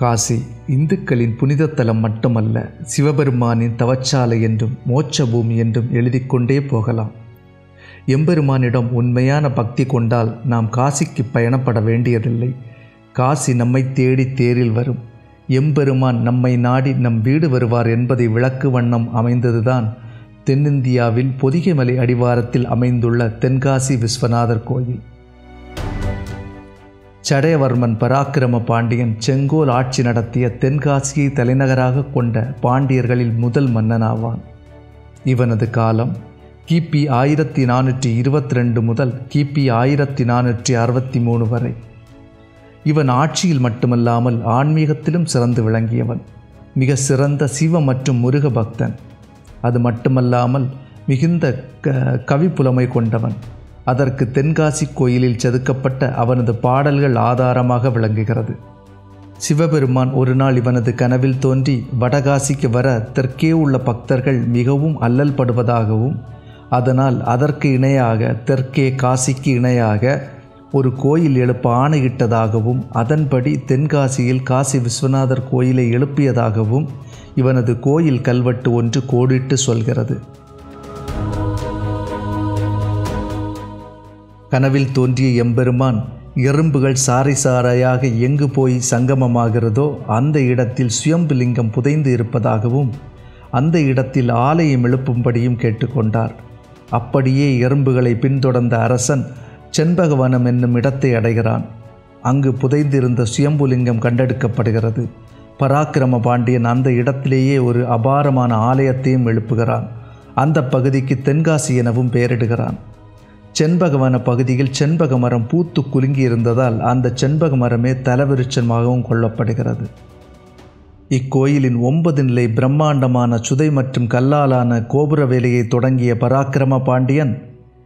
காசி இந்துக்களின் புனித தலம் மட்டுமல்ல சிவபெருமானின் தவச்சாலை என்றும் மோட்ச பூமி என்றும் எழுதிக் கொண்டே போகலாம் எம்பெருமானிடம் உண்மையான பக்தி கொண்டால் நாம் காசிக்கு பயணப்பட வேண்டியதில்லை காசி நம்மை தேடி தேரில் வரும் எம்பெருமான் நம்மை நாடி நம் வீடு வருவார் என்பதை விளக்கு வண்ணம் அமைந்ததுதான் தென்னிந்தியாவில் பொதிகைமலை அடிவாரத்தில் அமைந்துள்ள தென்காசி விஸ்வநாதர் கோயில் சடையவர்மன் பராக்கிரம பாண்டியன் செங்கோல் ஆட்சி நடத்திய தென்காசியை தலைநகராக கொண்ட பாண்டியர்களில் முதல் மன்னனாவான் இவனது காலம் கிபி ஆயிரத்தி நானூற்றி இருபத்தி ரெண்டு முதல் கிபி ஆயிரத்தி நானூற்றி அறுபத்தி மூணு வரை இவன் ஆட்சியில் மட்டுமல்லாமல் ஆன்மீகத்திலும் சிறந்து விளங்கியவன் மிக சிறந்த சிவ மற்றும் முருக பக்தன் அது மட்டுமல்லாமல் மிகுந்த க கவிப்புலமை கொண்டவன் அதற்கு தென்காசி கோயிலில் செதுக்கப்பட்ட அவனது பாடல்கள் ஆதாரமாக விளங்குகிறது சிவபெருமான் ஒரு நாள் இவனது கனவில் தோன்றி வடகாசிக்கு வர தெற்கே உள்ள பக்தர்கள் மிகவும் அல்லல் படுவதாகவும் அதனால் அதற்கு இணையாக தெற்கே காசிக்கு இணையாக ஒரு கோயில் எழுப்ப ஆணையிட்டதாகவும் அதன்படி தென்காசியில் காசி விஸ்வநாதர் கோயிலை எழுப்பியதாகவும் இவனது கோயில் கல்வெட்டு ஒன்று கோடிட்டு சொல்கிறது கனவில் தோன்றிய எம்பெருமான் எறும்புகள் சாறை சாறையாக எங்கு போய் சங்கமமாகிறதோ அந்த இடத்தில் சுயம்புலிங்கம் புதைந்து இருப்பதாகவும் அந்த இடத்தில் ஆலயம் எழுப்பும்படியும் கேட்டுக்கொண்டார் அப்படியே எறும்புகளை பின்தொடர்ந்த அரசன் செண்பகவனம் என்னும் இடத்தை அடைகிறான் அங்கு புதைந்திருந்த சுயம்புலிங்கம் கண்டெடுக்கப்படுகிறது பராக்கிரம பாண்டியன் அந்த இடத்திலேயே ஒரு அபாரமான ஆலயத்தையும் எழுப்புகிறான் அந்த பகுதிக்கு தென்காசி எனவும் பெயரிடுகிறான் செண்பகவன பகுதியில் செண்பக மரம் பூத்து குலுங்கி இருந்ததால் அந்த செண்பக மரமே தலவிருச்சமாகவும் கொள்ளப்படுகிறது இக்கோயிலின் ஒன்பது நிலை பிரம்மாண்டமான சுதை மற்றும் கல்லாலான கோபுர வேலையை தொடங்கிய பராக்கிரம பாண்டியன்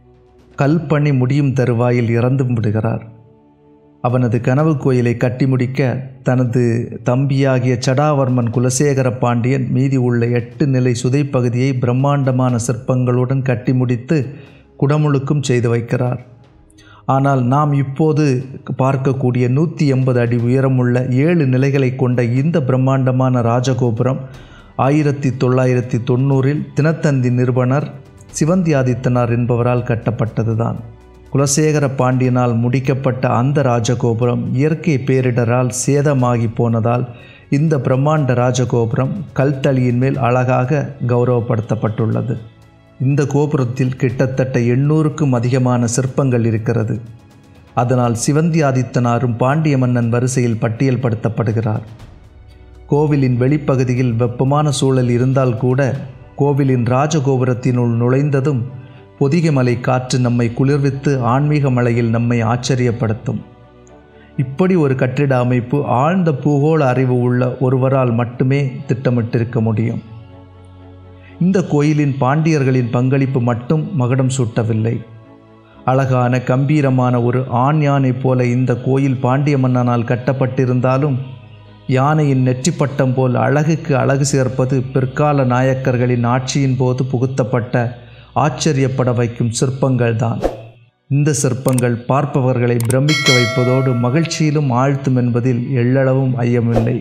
கல்பணி முடியும் தருவாயில் இறந்து விடுகிறார் அவனது கனவு கோயிலை கட்டி முடிக்க தனது தம்பியாகிய சடாவர்மன் குலசேகர பாண்டியன் மீதி உள்ள எட்டு நிலை சுதை பகுதியை பிரம்மாண்டமான சிற்பங்களுடன் கட்டி முடித்து குடமுழுக்கும் செய்து வைக்கிறார் ஆனால் நாம் இப்போது பார்க்கக்கூடிய நூற்றி எண்பது அடி உயரமுள்ள ஏழு நிலைகளை கொண்ட இந்த பிரம்மாண்டமான ராஜகோபுரம் ஆயிரத்தி தொள்ளாயிரத்தி தொண்ணூறில் தினத்தந்தி நிறுவனர் சிவந்தி ஆதித்தனார் என்பவரால் கட்டப்பட்டதுதான் குலசேகர பாண்டியனால் முடிக்கப்பட்ட அந்த ராஜகோபுரம் இயற்கை பேரிடரால் சேதமாகி போனதால் இந்த பிரம்மாண்ட ராஜகோபுரம் கல்தளியின் மேல் அழகாக கௌரவப்படுத்தப்பட்டுள்ளது இந்த கோபுரத்தில் கிட்டத்தட்ட எண்ணூறுக்கும் அதிகமான சிற்பங்கள் இருக்கிறது அதனால் சிவந்தி ஆதித்தனாரும் பாண்டிய மன்னன் வரிசையில் பட்டியல்படுத்தப்படுகிறார் கோவிலின் வெளிப்பகுதியில் வெப்பமான சூழல் இருந்தால் கூட கோவிலின் ராஜகோபுரத்தினுள் நுழைந்ததும் பொதிகைமலை காற்று நம்மை குளிர்வித்து ஆன்மீக மலையில் நம்மை ஆச்சரியப்படுத்தும் இப்படி ஒரு கட்டிட அமைப்பு ஆழ்ந்த பூகோள அறிவு உள்ள ஒருவரால் மட்டுமே திட்டமிட்டிருக்க முடியும் இந்த கோயிலின் பாண்டியர்களின் பங்களிப்பு மட்டும் மகுடம் சூட்டவில்லை அழகான கம்பீரமான ஒரு ஆண் யானை போல இந்த கோயில் பாண்டிய மன்னனால் கட்டப்பட்டிருந்தாலும் யானையின் நெற்றிப்பட்டம் போல் அழகுக்கு அழகு சேர்ப்பது பிற்கால நாயக்கர்களின் ஆட்சியின் போது புகுத்தப்பட்ட ஆச்சரியப்பட வைக்கும் சிற்பங்கள் தான் இந்த சிற்பங்கள் பார்ப்பவர்களை பிரமிக்க வைப்பதோடு மகிழ்ச்சியிலும் ஆழ்த்தும் என்பதில் எள்ளளவும் ஐயமில்லை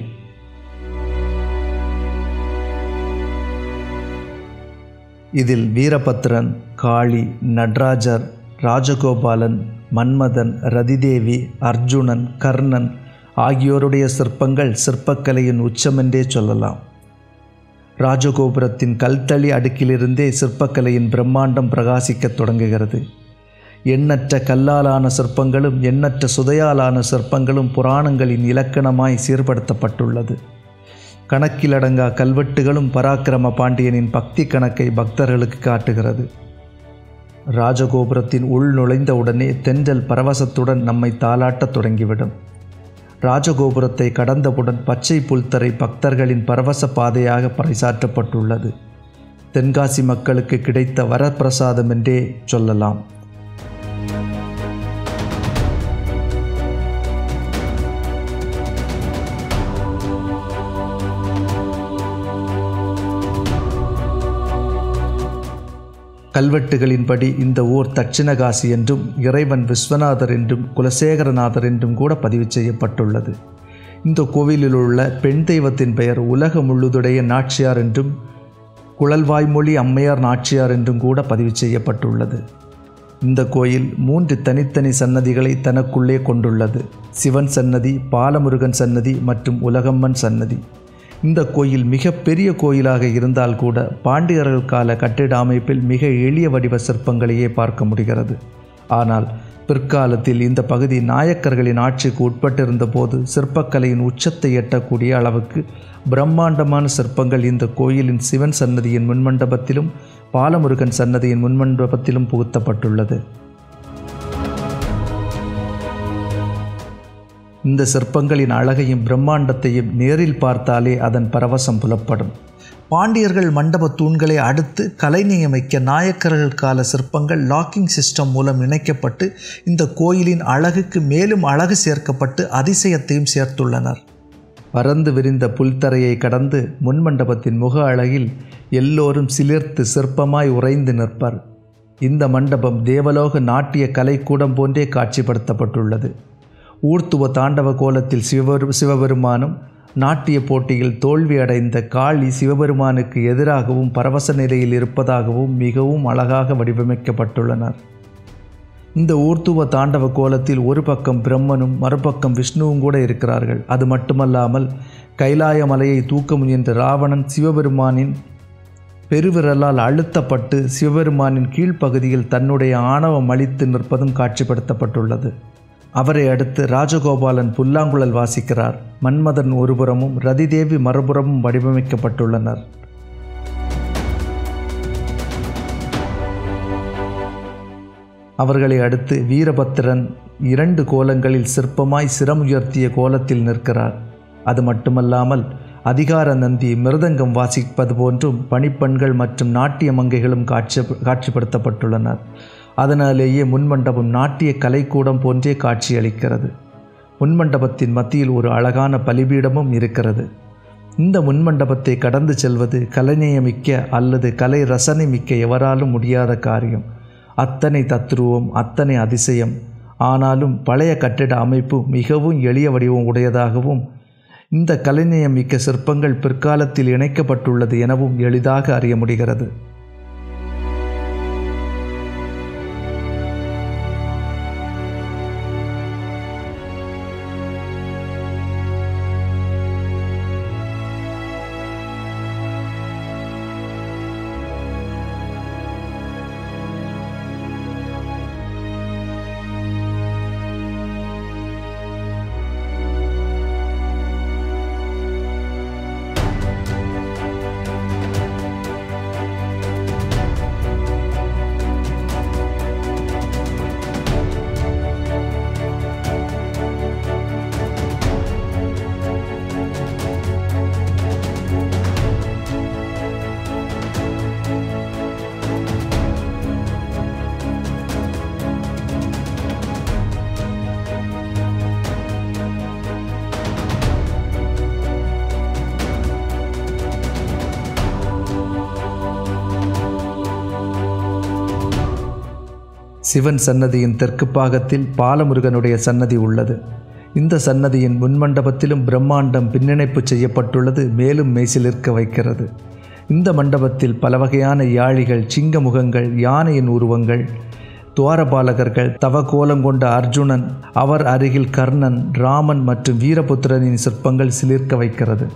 இதில் வீரபத்ரன் காளி நடராஜர் ராஜகோபாலன் மன்மதன் ரதிதேவி அர்ஜுனன் கர்ணன் ஆகியோருடைய சிற்பங்கள் சிற்பக்கலையின் உச்சமென்றே சொல்லலாம் ராஜகோபுரத்தின் கல்தளி அடுக்கிலிருந்தே சிற்பக்கலையின் பிரம்மாண்டம் பிரகாசிக்கத் தொடங்குகிறது எண்ணற்ற கல்லாலான சிற்பங்களும் எண்ணற்ற சுதையாலான சிற்பங்களும் புராணங்களின் இலக்கணமாய் சீர்படுத்தப்பட்டுள்ளது கணக்கிலடங்கா கல்வெட்டுகளும் பராக்கிரம பாண்டியனின் பக்தி கணக்கை பக்தர்களுக்கு காட்டுகிறது ராஜகோபுரத்தின் உள் நுழைந்தவுடனே தென்றல் பரவசத்துடன் நம்மை தாளாட்டத் தொடங்கிவிடும் ராஜகோபுரத்தை கடந்தவுடன் பச்சை புல்தரை பக்தர்களின் பரவச பாதையாக பறைசாற்றப்பட்டுள்ளது தென்காசி மக்களுக்கு கிடைத்த வரப்பிரசாதம் என்றே சொல்லலாம் கல்வெட்டுகளின்படி இந்த ஊர் தட்சிணகாசி என்றும் இறைவன் விஸ்வநாதர் என்றும் குலசேகரநாதர் என்றும் கூட பதிவு செய்யப்பட்டுள்ளது இந்த கோவிலில் உள்ள பெண் தெய்வத்தின் பெயர் உலக முழுதுடைய நாச்சியார் என்றும் குழல்வாய்மொழி அம்மையார் நாச்சியார் என்றும் கூட பதிவு செய்யப்பட்டுள்ளது இந்த கோயில் மூன்று தனித்தனி சன்னதிகளை தனக்குள்ளே கொண்டுள்ளது சிவன் சன்னதி பாலமுருகன் சன்னதி மற்றும் உலகம்மன் சன்னதி இந்த கோயில் மிக பெரிய கோயிலாக இருந்தால் கூட பாண்டியர்கள் கால கட்டிட அமைப்பில் மிக எளிய வடிவ சிற்பங்களையே பார்க்க முடிகிறது ஆனால் பிற்காலத்தில் இந்த பகுதி நாயக்கர்களின் ஆட்சிக்கு உட்பட்டிருந்த போது சிற்பக்கலையின் உச்சத்தை எட்டக்கூடிய அளவுக்கு பிரம்மாண்டமான சிற்பங்கள் இந்த கோயிலின் சிவன் சன்னதியின் முன்மண்டபத்திலும் பாலமுருகன் சன்னதியின் முன்மண்டபத்திலும் புகுத்தப்பட்டுள்ளது இந்த சிற்பங்களின் அழகையும் பிரம்மாண்டத்தையும் நேரில் பார்த்தாலே அதன் பரவசம் புலப்படும் பாண்டியர்கள் மண்டப தூண்களை அடுத்து கலை நியமிக்க நாயக்கர்கள் கால சிற்பங்கள் லாக்கிங் சிஸ்டம் மூலம் இணைக்கப்பட்டு இந்த கோயிலின் அழகுக்கு மேலும் அழகு சேர்க்கப்பட்டு அதிசயத்தையும் சேர்த்துள்ளனர் பறந்து விரிந்த புல்தரையை கடந்து முன்மண்டபத்தின் முக அழகில் எல்லோரும் சிலிர்த்து சிற்பமாய் உறைந்து நிற்பர் இந்த மண்டபம் தேவலோக நாட்டிய கலைக்கூடம் போன்றே காட்சிப்படுத்தப்பட்டுள்ளது ஊர்த்துவ தாண்டவ கோலத்தில் சிவபெரு சிவபெருமானும் நாட்டிய போட்டியில் தோல்வி அடைந்த காளி சிவபெருமானுக்கு எதிராகவும் பரவச நிலையில் இருப்பதாகவும் மிகவும் அழகாக வடிவமைக்கப்பட்டுள்ளனர் இந்த ஊர்த்துவ தாண்டவ கோலத்தில் ஒரு பக்கம் பிரம்மனும் மறுபக்கம் விஷ்ணுவும் கூட இருக்கிறார்கள் அது மட்டுமல்லாமல் கைலாய மலையை தூக்க முயன்ற ராவணன் சிவபெருமானின் பெருவிரலால் அழுத்தப்பட்டு சிவபெருமானின் கீழ்ப்பகுதியில் தன்னுடைய ஆணவம் அளித்து நிற்பதும் காட்சிப்படுத்தப்பட்டுள்ளது அவரை அடுத்து ராஜகோபாலன் புல்லாங்குழல் வாசிக்கிறார் மன்மதன் ஒருபுறமும் ரதிதேவி மறுபுறமும் வடிவமைக்கப்பட்டுள்ளனர் அவர்களை அடுத்து வீரபத்திரன் இரண்டு கோலங்களில் சிற்பமாய் சிரமுயர்த்திய கோலத்தில் நிற்கிறார் அது மட்டுமல்லாமல் அதிகார நந்தி மிருதங்கம் வாசிப்பது போன்றும் பணிப்பெண்கள் மற்றும் நாட்டிய மங்கைகளும் காட்சி காட்சிப்படுத்தப்பட்டுள்ளனர் அதனாலேயே முன்மண்டபம் நாட்டிய கலைக்கூடம் போன்றே காட்சியளிக்கிறது முன்மண்டபத்தின் மத்தியில் ஒரு அழகான பலிபீடமும் இருக்கிறது இந்த முன்மண்டபத்தை கடந்து செல்வது கலைநயமிக்க அல்லது கலை ரசனை மிக்க எவராலும் முடியாத காரியம் அத்தனை தத்ரூவம் அத்தனை அதிசயம் ஆனாலும் பழைய கட்டிட அமைப்பு மிகவும் எளிய வடிவம் உடையதாகவும் இந்த கலைநயம் மிக்க சிற்பங்கள் பிற்காலத்தில் இணைக்கப்பட்டுள்ளது எனவும் எளிதாக அறிய முடிகிறது சிவன் சன்னதியின் தெற்கு பாகத்தில் பாலமுருகனுடைய சன்னதி உள்ளது இந்த சன்னதியின் முன்மண்டபத்திலும் பிரம்மாண்டம் பின்னிணைப்பு செய்யப்பட்டுள்ளது மேலும் மெய்சிலிருக்க வைக்கிறது இந்த மண்டபத்தில் பல வகையான யாழிகள் சிங்க முகங்கள் யானையின் உருவங்கள் துவாரபாலகர்கள் தவகோலம் கொண்ட அர்ஜுனன் அவர் அருகில் கர்ணன் ராமன் மற்றும் வீரபுத்திரனின் சிற்பங்கள் சிலிர்க்க வைக்கிறது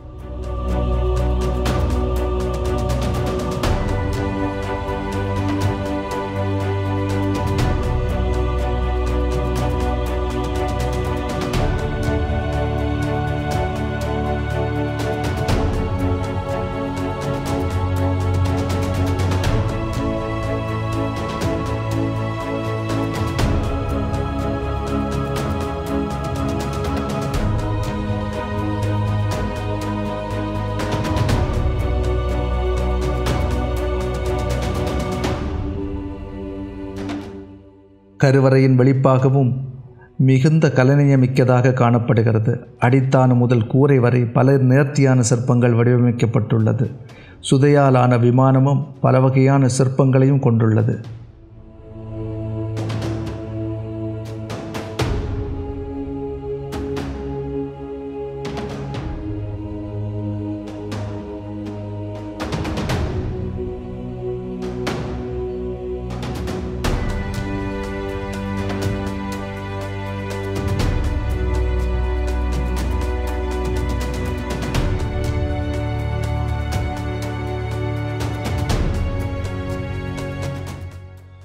கருவறையின் வெளிப்பாகவும் மிகுந்த கலைநயமிக்கதாக காணப்படுகிறது அடித்தான முதல் கூரை வரை பல நேர்த்தியான சிற்பங்கள் வடிவமைக்கப்பட்டுள்ளது சுதையாலான விமானமும் பல வகையான சிற்பங்களையும் கொண்டுள்ளது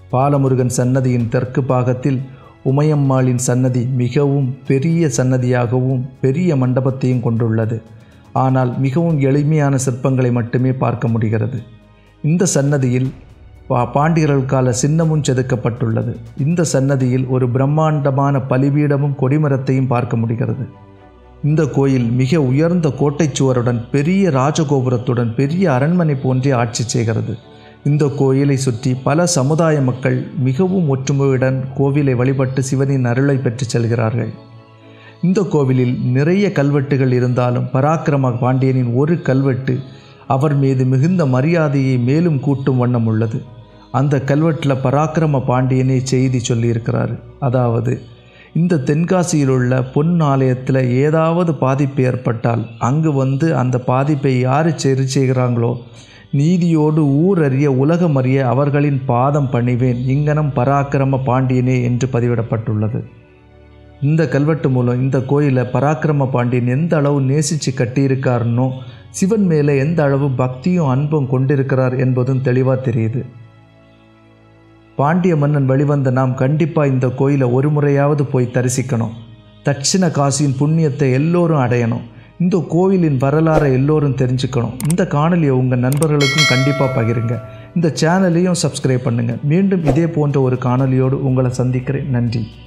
பாலமுருகன் சன்னதியின் தெற்கு பாகத்தில் உமையம்மாளின் சன்னதி மிகவும் பெரிய சன்னதியாகவும் பெரிய மண்டபத்தையும் கொண்டுள்ளது ஆனால் மிகவும் எளிமையான சிற்பங்களை மட்டுமே பார்க்க முடிகிறது இந்த சன்னதியில் பா பாண்டியர்கள் கால சின்னமும் செதுக்கப்பட்டுள்ளது இந்த சன்னதியில் ஒரு பிரம்மாண்டமான பலிபீடமும் கொடிமரத்தையும் பார்க்க முடிகிறது இந்த கோயில் மிக உயர்ந்த கோட்டைச் சுவருடன் பெரிய ராஜகோபுரத்துடன் பெரிய அரண்மனை போன்றே ஆட்சி செய்கிறது இந்த கோயிலை சுற்றி பல சமுதாய மக்கள் மிகவும் ஒற்றுமையுடன் கோவிலை வழிபட்டு சிவனின் அருளை பெற்று செல்கிறார்கள் இந்த கோவிலில் நிறைய கல்வெட்டுகள் இருந்தாலும் பராக்கிரம பாண்டியனின் ஒரு கல்வெட்டு அவர் மீது மிகுந்த மரியாதையை மேலும் கூட்டும் வண்ணம் உள்ளது அந்த கல்வெட்டில் பராக்கிரம பாண்டியனே செய்தி சொல்லியிருக்கிறார் அதாவது இந்த தென்காசியில் உள்ள பொன் ஆலயத்தில் ஏதாவது பாதிப்பு ஏற்பட்டால் அங்கு வந்து அந்த பாதிப்பை யார் சரி செய்கிறாங்களோ நீதியோடு ஊர் அறிய உலகம் அறிய அவர்களின் பாதம் பணிவேன் இங்கனம் பராக்கிரம பாண்டியனே என்று பதிவிடப்பட்டுள்ளது இந்த கல்வெட்டு மூலம் இந்த கோயிலை பராக்கிரம பாண்டியன் எந்த அளவு நேசித்து கட்டியிருக்காருன்னோ சிவன் மேலே எந்த அளவு பக்தியும் அன்பும் கொண்டிருக்கிறார் என்பதும் தெளிவாக தெரியுது பாண்டிய மன்னன் வெளிவந்த நாம் கண்டிப்பாக இந்த கோயிலை ஒரு முறையாவது போய் தரிசிக்கணும் தட்சிண காசியின் புண்ணியத்தை எல்லோரும் அடையணும் இந்த கோவிலின் வரலாறை எல்லோரும் தெரிஞ்சுக்கணும் இந்த காணொலியை உங்கள் நண்பர்களுக்கும் கண்டிப்பாக பகிருங்க இந்த சேனலையும் சப்ஸ்கிரைப் பண்ணுங்கள் மீண்டும் இதே போன்ற ஒரு காணொலியோடு உங்களை சந்திக்கிறேன் நன்றி